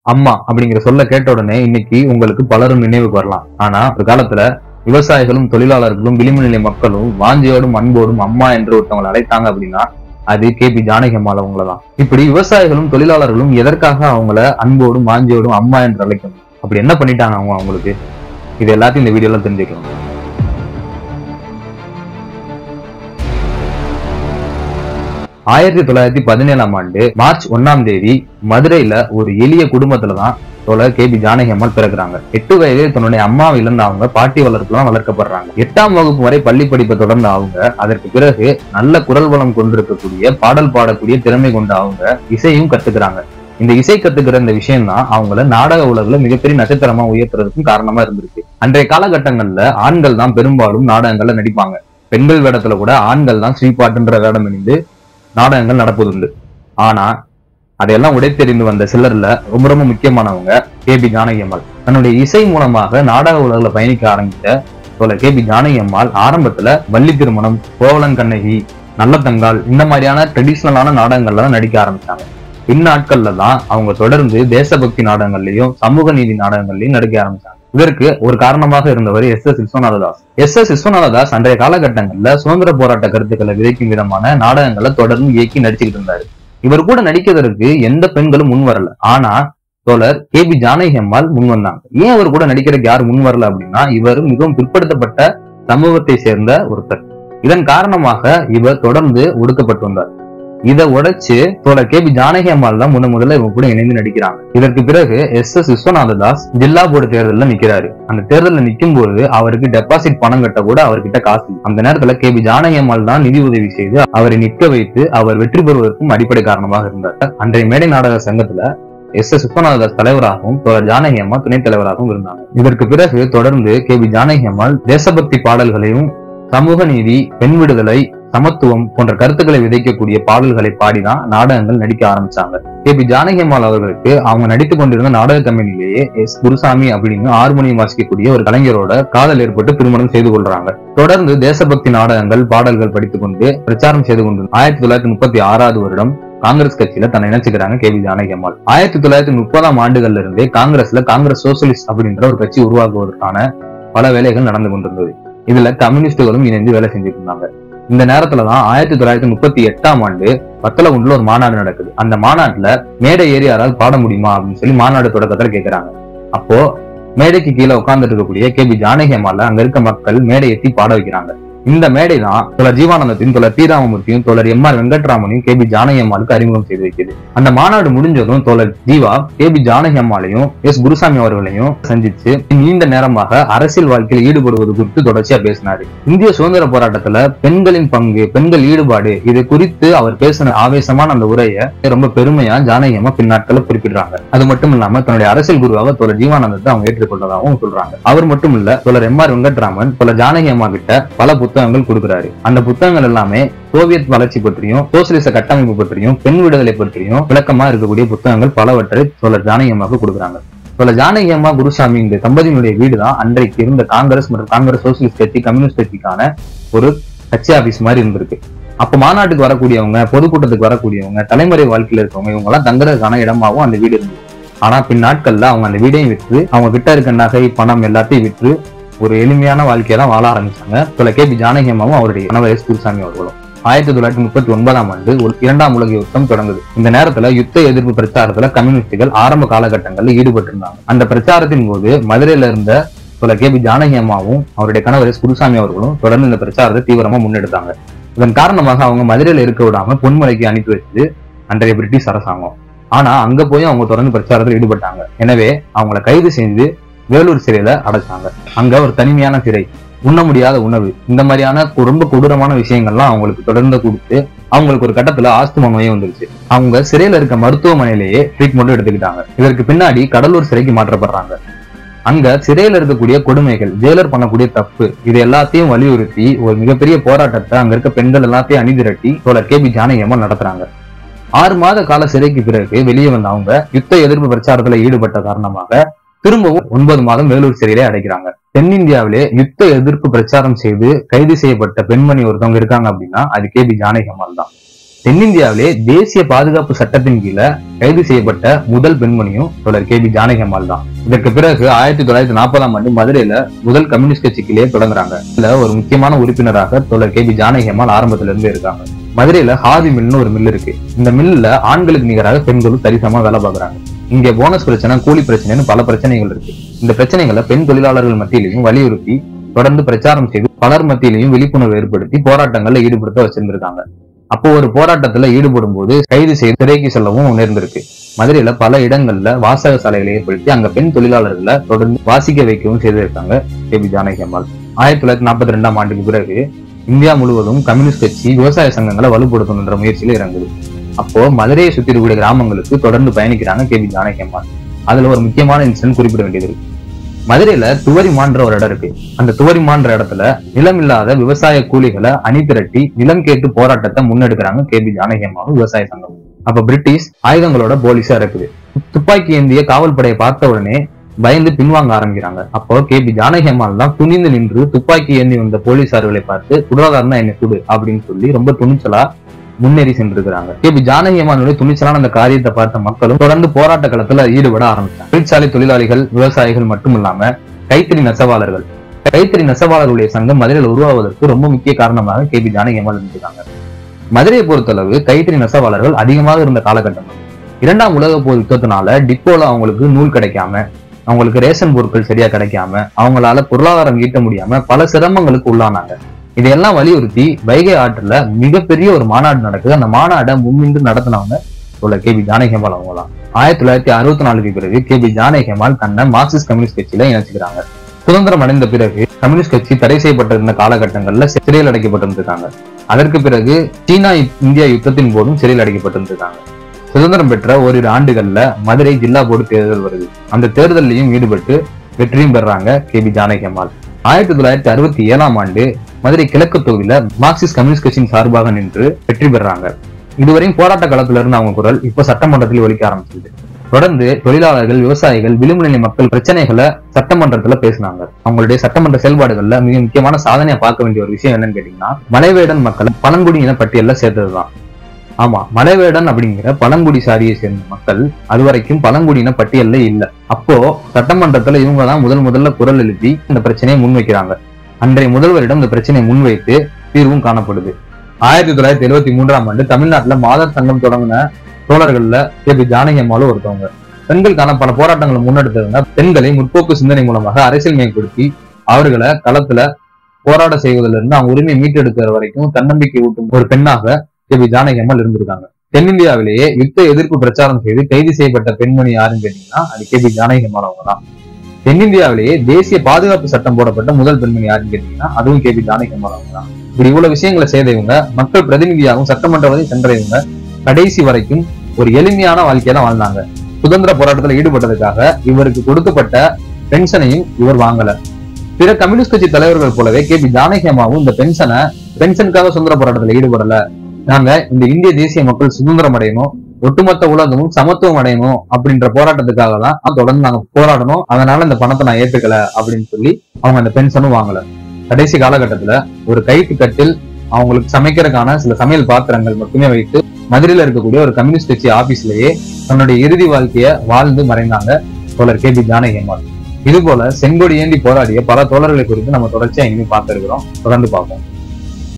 அம்மா அப்படிங்கிற சொல்ல கேட்ட உடனே இன்னைக்கு உங்களுக்கு பலரும் நினைவுக்கு வரலாம் ஆனா ஒரு காலத்துல விவசாயிகளும் தொழிலாளர்களும் விளிம்பு நிலை மக்களும் வாஞ்சியோடும் அன்போடும் அம்மா என்று ஒருத்தவங்களை அழைத்தாங்க அப்படின்னா அது கே பி ஜானகி அம்மாள் அவங்கள தான் இப்படி விவசாயிகளும் தொழிலாளர்களும் எதற்காக அவங்கள அன்போடும் வாஞ்சியோடும் அம்மா என்று அழைக்கணும் அப்படி என்ன பண்ணிட்டாங்க அவங்க அவங்களுக்கு இது எல்லாத்தையும் இந்த வீடியோல தெரிஞ்சுக்கலாம் ஆயிரத்தி தொள்ளாயிரத்தி பதினேழாம் ஆண்டு மார்ச் ஒன்னாம் தேதி மதுரையில ஒரு எளிய குடும்பத்துல தான் தோழர் கே பி ஜானகி அம்மாள் பிறகுறாங்க எட்டு வயதில் தன்னுடைய அம்மாவை இழந்த அவங்க பாட்டி வளர்ப்புல வளர்க்கப்படுறாங்க எட்டாம் வகுப்பு வரை பள்ளி படிப்பை தொடர்ந்த அவங்க அதற்கு பிறகு நல்ல குரல் வளம் கொண்டிருக்கக்கூடிய பாடல் பாடக்கூடிய திறமை கொண்ட அவங்க இசையும் கத்துக்கிறாங்க இந்த இசை கத்துக்கிற இந்த விஷயம் தான் அவங்கள நாடக உலகில் மிகப்பெரிய நட்சத்திரமா உயர்த்துறதுக்கும் காரணமா இருந்திருக்கு அன்றைய காலகட்டங்கள்ல ஆண்கள் தான் பெரும்பாலும் நாடகங்கள்ல நடிப்பாங்க பெண்கள் வேடத்துல கூட ஆண்கள் தான் ஸ்ரீபாட்டுன்ற வேடம் அணிந்து நாடகங்கள் நடப்பதுண்டு ஆனா அதையெல்லாம் உடைத்தெறிந்து வந்த சிலர்ல ரொம்ப ரொம்ப முக்கியமானவங்க கே பி ஜானகி அம்மாள் தன்னுடைய இசை மூலமாக நாடக உலகில் பயணிக்க ஆரம்பித்த தோழர் கே பி ஜானகி அம்மாள் ஆரம்பத்துல வள்ளி திருமணம் கோவலன் கண்ணகி நல்ல தங்கால் இந்த மாதிரியான ட்ரெடிஷ்னலான நாடகங்கள்ல தான் நடிக்க ஆரம்பிச்சாங்க பின்னாட்கள்ல தான் அவங்க தொடர்ந்து தேசபக்தி நாடகங்கள்லயும் சமூக நீதி நாடகங்கள்லயும் நடிக்க ஆரம்பிச்சாங்க இதற்கு ஒரு காரணமாக இருந்தவர் S S Viswanathadas S S Viswanathadas அன்றைய காலகட்டங்கள்ல சுதந்திர போராட்ட கருத்துக்களை விதைக்கும் விதமான நாடகங்களை தொடர்ந்து இயக்கி நடிச்சுக்கிட்டு இருந்தாரு இவர் கூட நடிக்கிறதுக்கு எந்த பெண்களும் முன் வரல ஆனா தோழர் கே பி ஜானகி அம்மாள் முன் வந்தாங்க ஏன் அவர் கூட நடிக்கிறதுக்கு யாரும் முன் வரல அப்படின்னா இவர் மிகவும் பிற்படுத்தப்பட்ட சமூகத்தை சேர்ந்த ஒருத்தர் இதன் காரணமாக இவர் தொடர்ந்து ஒடுக்கப்பட்டு வந்தார் இதை உடைச்சு தோழர் கே பி ஜானகி அம்மாள் தான் முத முதல்ல இவங்க கூட இணைந்து நடிக்கிறாங்க இதற்கு பிறகு எஸ் எஸ் விஸ்வநாததாஸ் ஜில்லா போர்டு தேர்தலில் நிக்கிறாரு அந்த தேர்தலில் நிற்கும் போது அவருக்கு டெபாசிட் பணம் கட்ட கூட அவர்கிட்ட காசு இல்லை. அந்த நேரத்துல கே பி ஜானகி அம்மாள் தான் நிதி உதவி செய்து அவரை நிற்க வைத்து அவர் வெற்றி பெறுவதற்கும் அடிப்படை காரணமாக இருந்தார் அன்றைய மேடை நாடக சங்கத்துல எஸ் எஸ் விஸ்வநாததாஸ் தலைவராகவும் தோழர் ஜானகி அம்மா துணைத் தலைவராகவும் இருந்தாங்க இதற்கு பிறகு தொடர்ந்து கே பி ஜானகி அம்மாள் தேசபக்தி பாடல்களையும் சமூக நீதி பெண் விடுதலை சமத்துவம் போன்ற கருத்துக்களை விதைக்கக்கூடிய பாடல்களை பாடிதான் நாடகங்கள் நடிக்க ஆரம்பிச்சாங்க கே பி ஜானகி அம்மாள் அவர்களுக்கு அவங்க நடித்துக் கொண்டிருந்த நாடக கம்பெனிலேயே எஸ் குருசாமி அப்படின்னு ஹார்மோனியம் வாசிக்கக்கூடிய ஒரு கலைஞரோட காதல் ஏற்பட்டு திருமணம் செய்து கொள்றாங்க தொடர்ந்து தேசபக்தி நாடகங்கள் பாடல்கள் படித்துக் கொண்டு பிரச்சாரம் செய்து கொண்டு ஆயிரத்தி தொள்ளாயிரத்தி முப்பத்தி ஆறாவது வருடம் காங்கிரஸ் கட்சியில தன்னை இணைச்சுக்கிறாங்க கே வி ஜானகி அம்மாள் ஆயிரத்தி தொள்ளாயிரத்தி முப்பதாம் ஆண்டுகள்ல இருந்தே காங்கிரஸ்ல காங்கிரஸ் சோசியலிஸ்ட் அப்படின்ற ஒரு கட்சி உருவாக்குவதற்கான பல வேலைகள் நடந்து கொண்டிருந்தது இதுல கம்யூனிஸ்டுகளும் இணைந்து வேலை செஞ்சுட்டு இருந்தாங்க இந்த நேரத்துலதான் ஆயிரத்தி தொள்ளாயிரத்தி முப்பத்தி எட்டாம் ஆண்டு வத்தலகுண்டுல ஒரு மாநாடு நடக்குது அந்த மாநாட்டுல மேடை ஏறி யாராவது பாட முடியுமா அப்படின்னு சொல்லி மாநாடு தொடக்கத்துல கேக்குறாங்க அப்போ மேடைக்கு கீழே உட்கார்ந்துட்டு இருக்கக்கூடிய கே பி ஜானகி அம்மால அங்க இருக்க மக்கள் மேடை ஏத்தி பாட வைக்கிறாங்க இந்த மேடை தான் தோழர் ஜீவானந்தத்தையும் தோழர் தீராமமூர்த்தியும் தோழர் எம் ஆர் வெங்கட்ராமனையும் கே பி ஜானகி அம்மாளுக்கு அறிமுகம் செய்து வைக்குது அந்த மாநாடு முடிஞ்சதும் தோழர் ஜீவா கே பி ஜானகி அம்மாளையும் எஸ் குருசாமி அவர்களையும் சந்திச்சு நீண்ட நேரமாக அரசியல் வாழ்க்கையில் ஈடுபடுவது குறித்து தொடர்ச்சியா பேசினாரு இந்திய சுதந்திர போராட்டத்துல பெண்களின் பங்கு பெண்கள் ஈடுபாடு இது குறித்து அவர் பேசின ஆவேசமான அந்த உரையை ரொம்ப பெருமையா ஜானகி அம்மா பின்னாட்களை குறிப்பிடுறாங்க அது மட்டும் இல்லாம தன்னுடைய அரசியல் குருவாக தோழர் ஜீவானந்தத்தை அவங்க ஏற்றுக்கொண்டதாகவும் சொல்றாங்க அவர் மட்டும் இல்ல தோழர் எம் ஆர் வெங்கட்ராமன் தோழர் ஜானகி அம்மா கிட்ட பல புத்தகங்கள் கொடுக்கிறாரு அந்த புத்தகங்கள் எல்லாமே சோவியத் வளர்ச்சி பற்றியும் சோசியலிச கட்டமைப்பு பற்றியும் பெண் விடுதலை பற்றியும் விளக்கமா இருக்கக்கூடிய புத்தகங்கள் பலவற்றை தோழர் ஜானகி அம்மாவுக்கு கொடுக்குறாங்க தோழர் ஜானகி அம்மா குருசாமி இந்த தம்பதியினுடைய வீடு தான் அன்றைக்கு இருந்த காங்கிரஸ் மற்றும் காங்கிரஸ் சோசியலிஸ்ட் கட்சி கம்யூனிஸ்ட் கட்சிக்கான ஒரு கட்சி ஆபீஸ் மாதிரி இருந்திருக்கு அப்ப மாநாட்டுக்கு வரக்கூடியவங்க பொதுக்கூட்டத்துக்கு வரக்கூடியவங்க தலைமுறை வாழ்க்கையில இருக்கவங்க இவங்க எல்லாம் தங்குறதுக்கான இடமாவும் அந்த வீடு இருந்தது ஆனா பின் நாட்கள்ல அவங்க அந்த வீடையும் விற்று அவங்க கிட்ட இருக்க நகை பணம் எல்லாத்தையும் விற்று ஒரு எளிமையான வாழ்க்கையை தான் வாழ ஆரம்பிச்சாங்க தொலை கே பி ஜானகி அம்மாவும் அவருடைய கணவர் எஸ் குருசாமி அவர்களும் ஆயிரத்தி தொள்ளாயிரத்தி முப்பத்தி ஒன்பதாம் ஆண்டு ஒரு இரண்டாம் உலக யுத்தம் தொடங்குது இந்த நேரத்துல யுத்த எதிர்ப்பு பிரச்சாரத்துல கம்யூனிஸ்டுகள் ஆரம்ப காலகட்டங்கள்ல ஈடுபட்டு இருந்தாங்க அந்த பிரச்சாரத்தின் போது மதுரையில இருந்த தொலை கே பி ஜானகி அம்மாவும் அவருடைய கணவர் எஸ் குருசாமி அவர்களும் தொடர்ந்து இந்த பிரச்சாரத்தை தீவிரமா முன்னெடுத்தாங்க இதன் காரணமாக அவங்க மதுரையில இருக்க விடாம பொன்மலைக்கு அனுப்பி வச்சது அன்றைய பிரிட்டிஷ் அரசாங்கம் ஆனா அங்க போய் அவங்க தொடர்ந்து பிரச்சாரத்தில் ஈடுபட்டாங்க எனவே அவங்கள கைது செஞ்சு வேலூர் சிறையில அடைச்சாங்க அங்க ஒரு தனிமையான சிறை உண்ண முடியாத உணவு இந்த மாதிரியான ரொம்ப கொடூரமான விஷயங்கள்லாம் அவங்களுக்கு தொடர்ந்து கொடுத்து அவங்களுக்கு ஒரு கட்டத்துல ஆஸ்துமா நோயே வந்துருச்சு அவங்க சிறையில இருக்க மருத்துவமனையிலேயே ட்ரீட்மெண்ட்டும் எடுத்துக்கிட்டாங்க இதற்கு பின்னாடி கடலூர் சிறைக்கு மாற்றப்படுறாங்க அங்க சிறையில இருக்கக்கூடிய கொடுமைகள் ஜெயிலர் பண்ணக்கூடிய தப்பு இது எல்லாத்தையும் வலியுறுத்தி ஒரு மிகப்பெரிய போராட்டத்தை அங்க இருக்க பெண்கள் எல்லாத்தையும் அணிதிரட்டி தோழர் கே பி ஜானகி அம்மா நடத்துறாங்க ஆறு மாத கால சிறைக்கு பிறகு வெளியே வந்த அவங்க யுத்த எதிர்ப்பு பிரச்சாரத்துல ஈடுபட்ட காரணமாக திரும்பவும் ஒன்பது மாதம் வேலூர் சிறையிலே அடைக்கிறாங்க தென்னிந்தியாவிலே யுத்த எதிர்ப்பு பிரச்சாரம் செய்து கைது செய்யப்பட்ட பெண்மணி ஒருத்தவங்க இருக்காங்க அப்படின்னா அது கே பி ஜானகி அம்மாள் தான் தென்னிந்தியாவிலே தேசிய பாதுகாப்பு சட்டத்தின் கீழே கைது செய்யப்பட்ட முதல் பெண்மணியும் தொடர் கே பி ஜானகி அம்மாள் தான் இதற்கு பிறகு ஆயிரத்தி தொள்ளாயிரத்தி நாற்பதாம் ஆண்டு மதுரையில முதல் கம்யூனிஸ்ட் கட்சிக்கிலேயே தொடங்குறாங்க இதுல ஒரு முக்கியமான உறுப்பினராக தொடர் கே பி ஜானகி அம்மாள் ஆரம்பத்துல இருந்து இருக்காங்க மதுரையில ஹாதி மில்னு ஒரு மில் இருக்கு இந்த மில்லுல ஆண்களுக்கு நிகராக பெண்களும் சரிசமா வேலை பார்க்கறாங்க இங்க போனஸ் பிரச்சனை கூலி பிரச்சனைன்னு பல பிரச்சனைகள் இருக்கு இந்த பிரச்சனைகளை பெண் தொழிலாளர்கள் மத்தியிலையும் வலியுறுத்தி தொடர்ந்து பிரச்சாரம் செய்து பலர் மத்தியிலையும் விழிப்புணர்வு ஏற்படுத்தி போராட்டங்கள்ல ஈடுபடுத்த வச்சிருந்திருக்காங்க அப்போ ஒரு போராட்டத்துல ஈடுபடும் போது கைது செய்து சிறைக்கு செல்லவும் நேர்ந்திருக்கு மதுரையில பல இடங்கள்ல வாசக சாலைகளை ஏற்படுத்தி அங்க பெண் தொழிலாளர்களை தொடர்ந்து வாசிக்க வைக்கவும் செய்திருக்காங்க கே பி ஜானகி அம்மாள் ஆயிரத்தி தொள்ளாயிரத்தி நாற்பத்தி ரெண்டாம் ஆண்டுக்கு பிறகு இந்தியா முழுவதும் கம்யூனிஸ்ட் கட்சி விவசாய சங்கங்களை வலுப்படுத்தணுன்ற முயற்சியில இறங்குது அப்போ மதுரையை சுத்தி இருக்கக்கூடிய கிராமங்களுக்கு தொடர்ந்து பயணிக்கிறாங்க கே பி ஜானகி அம்மாள் அதுல ஒரு முக்கியமான இன்சிடென்ட் குறிப்பிட வேண்டியது இருக்கு மதுரையில துவரிமான்ற ஒரு இடம் இருக்கு அந்த துவரிமான்ற இடத்துல நிலம் இல்லாத விவசாய கூலிகளை அணி திரட்டி நிலம் கேட்டு போராட்டத்தை முன்னெடுக்கிறாங்க கே பி ஜானகி அம்மாவும் விவசாய சங்கம் அப்ப பிரிட்டிஷ் ஆயுதங்களோட போலீஸா இருக்குது துப்பாக்கி ஏந்திய காவல் படையை பார்த்த உடனே பயந்து பின்வாங்க ஆரம்பிக்கிறாங்க அப்போ கே பி ஜானகி அம்மாள் தான் துணிந்து நின்று துப்பாக்கி ஏந்தி வந்த போலீசார்களை பார்த்து குடாதாரனா என்ன சுடு அப்படின்னு சொல்லி ரொம்ப துணிச்சலா முன்னேறி சென்றிருக்கிறாங்க கே பி ஜானகி அம்மாளுடைய துணிச்சலான அந்த காரியத்தை பார்த்த மக்களும் தொடர்ந்து போராட்ட களத்துல ஈடுபட ஆரம்பிச்சாங்க தொழிற்சாலை தொழிலாளிகள் விவசாயிகள் மட்டும் இல்லாம கைத்தறி நெசவாளர்கள் கைத்தறி நெசவாளர்களுடைய சங்கம் மதுரையில் உருவாவதற்கு ரொம்ப முக்கிய காரணமாக கே பி ஜானகி அம்மாள் இருந்திருக்காங்க மதுரையை பொறுத்தளவு கைத்தறி நெசவாளர்கள் அதிகமாக இருந்த காலகட்டம் அது. இரண்டாம் உலக போர் யுத்தத்தினால டிப்போல அவங்களுக்கு நூல் கிடைக்காம அவங்களுக்கு ரேஷன் பொருட்கள் சரியா கிடைக்காம அவங்களால பொருளாதாரம் ஈட்ட முடியாம பல சிரமங்களுக்கு உள்ளானாங்க இதையெல்லாம் வலியுறுத்தி வைகை ஆற்றுல மிகப்பெரிய ஒரு மாநாடு நடக்குது அந்த மாநாடை முன்னின்று நடத்தினவங்க உள்ள கே பி ஜானகியம்மாள் அவங்க தான் ஆயிரத்தி தொள்ளாயிரத்தி அறுபத்தி நாலுக்கு பிறகு கே பி ஜானகியம்மாள் தன்னை மார்க்சிஸ்ட் கம்யூனிஸ்ட் கட்சியில இணைச்சுக்கிறாங்க சுதந்திரம் அடைந்த பிறகு கம்யூனிஸ்ட் கட்சி தடை செய்யப்பட்டிருந்த காலகட்டங்கள்ல சிறையில் அடைக்கப்பட்டிருந்திருக்காங்க அதற்கு பிறகு சீனா இந்தியா யுத்தத்தின் போதும் சிறையில் அடைக்கப்பட்டிருந்திருக்காங்க சுதந்திரம் பெற்ற ஓரிரு ஆண்டுகள்ல மதுரை ஜில்லா போர்டு தேர்தல் வருது அந்த தேர்தலையும் ஈடுபட்டு வெற்றியும் பெறாங்க கே பி ஜானகி அம்மாள் ஆயிரத்தி தொள்ளாயிரத்தி அறுபத்தி ஏழாம் ஆண்டு மதுரை கிழக்கு தொகுதியில மார்க்சிஸ்ட் கம்யூனிஸ்ட் கட்சியின் சார்பாக நின்று வெற்றி பெறாங்க இதுவரையும் போராட்ட களத்துல இருந்த அவங்க குரல் இப்ப சட்டமன்றத்தில் ஒலிக்க ஆரம்பிச்சது தொடர்ந்து தொழிலாளர்கள் விவசாயிகள் விளிம்புநிலை மக்கள் பிரச்சனைகளை சட்டமன்றத்துல பேசினாங்க அவங்களுடைய சட்டமன்ற செயல்பாடுகள்ல மிக முக்கியமான சாதனையா பார்க்க வேண்டிய ஒரு விஷயம் என்னன்னு கேட்டீங்கன்னா மலைவேடன் மக்கள் பழங்குடி இன பட்டியல்ல சேர்த்ததுதான் ஆமா மலைவேடன் அப்படிங்கிற பழங்குடி சாதியை சேர்ந்த மக்கள் அதுவரைக்கும் பழங்குடியின பட்டியல்ல இல்ல அப்போ சட்டமன்றத்துல இவங்க தான் முதல் முதல்ல குரல் எழுப்பி இந்த பிரச்சனையை முன்வைக்கிறாங்க அன்றைய முதல்வரிடம் இந்த பிரச்சனையை முன்வைத்து தீர்வும் காணப்படுது ஆயிரத்தி தொள்ளாயிரத்தி எழுபத்தி மூன்றாம் ஆண்டு தமிழ்நாட்டுல மாதர் சங்கம் தொடங்கின தோழர்கள்ல கே பி ஜானகி அம்மாளும் ஒருத்தவங்க பெண்களுக்கான பல போராட்டங்களை முன்னெடுத்தவங்க பெண்களை முற்போக்கு சிந்தனை மூலமாக அரசியல் மேம்படுத்தி அவர்களை களத்துல போராட செய்வதிலிருந்து அவங்க உரிமையை மீட்டெடுக்கிற வரைக்கும் தன்னம்பிக்கை ஊட்டும் ஒரு பெண்ணாக கே பி ஜானகி அம்மாள் இருந்திருக்காங்க தென்னிந்தியாவிலேயே யுத்த எதிர்ப்பு பிரச்சாரம் செய்து கைது செய்யப்பட்ட பெண்மணி யாருன்னு கேட்டீங்கன்னா அது கே பி ஜானகி அம்மாள் அவங்க தான் தென்னிந்தியாவிலேயே தேசிய பாதுகாப்பு சட்டம் போடப்பட்ட முதல் பெண்மணி யாருன்னு கேட்டீங்கன்னா அதுவும் கே பி ஜானகி அம்மாள் அவங்க தான் இப்படி இவ்வளவு விஷயங்களை செய்தவங்க மக்கள் பிரதிநிதியாகவும் சட்டமன்ற வரை சென்றவங்க கடைசி வரைக்கும் ஒரு எளிமையான வாழ்க்கையை தான் வாழ்ந்தாங்க சுதந்திர போராட்டத்துல ஈடுபட்டதுக்காக இவருக்கு கொடுக்கப்பட்ட பென்ஷனையும் இவர் வாங்கல பிற கம்யூனிஸ்ட் கட்சி தலைவர்கள் போலவே கே பி ஜானகி அம்மாவும் இந்த பென்ஷனை பென்ஷனுக்காக சுதந்திர போராட்டத்துல ஈடுபடல நாங்க இந்த இந்திய தேசிய மக்கள் சுதந்திரம் அடையணும் ஒட்டுமொத்த உலகமும் சமத்துவம் அடையணும் அப்படின்ற போராட்டத்துக்காக தான் தொடர்ந்து நாங்க போராடணும் அதனால இந்த பணத்தை நான் ஏத்துக்கல அப்படின்னு சொல்லி அவங்க அந்த பென்ஷனும் வாங்கல கடைசி காலகட்டத்துல ஒரு கைட்டு கட்டில் அவங்களுக்கு சமைக்கிறதுக்கான சில சமையல் பாத்திரங்கள் மட்டுமே வைத்து மதுரையில இருக்கக்கூடிய ஒரு கம்யூனிஸ்ட் கட்சி ஆபீஸ்லயே தன்னுடைய இறுதி வாழ்க்கைய வாழ்ந்து மறைந்தாங்க தோழர் கே பி ஜானகி அம்மாள் இது போல செங்கொடி ஏந்தி போராடிய பல தோழர்களை குறித்து நம்ம தொடர்ச்சியா இனிமே பார்த்திருக்கிறோம் தொடர்ந்து பார்ப்போம்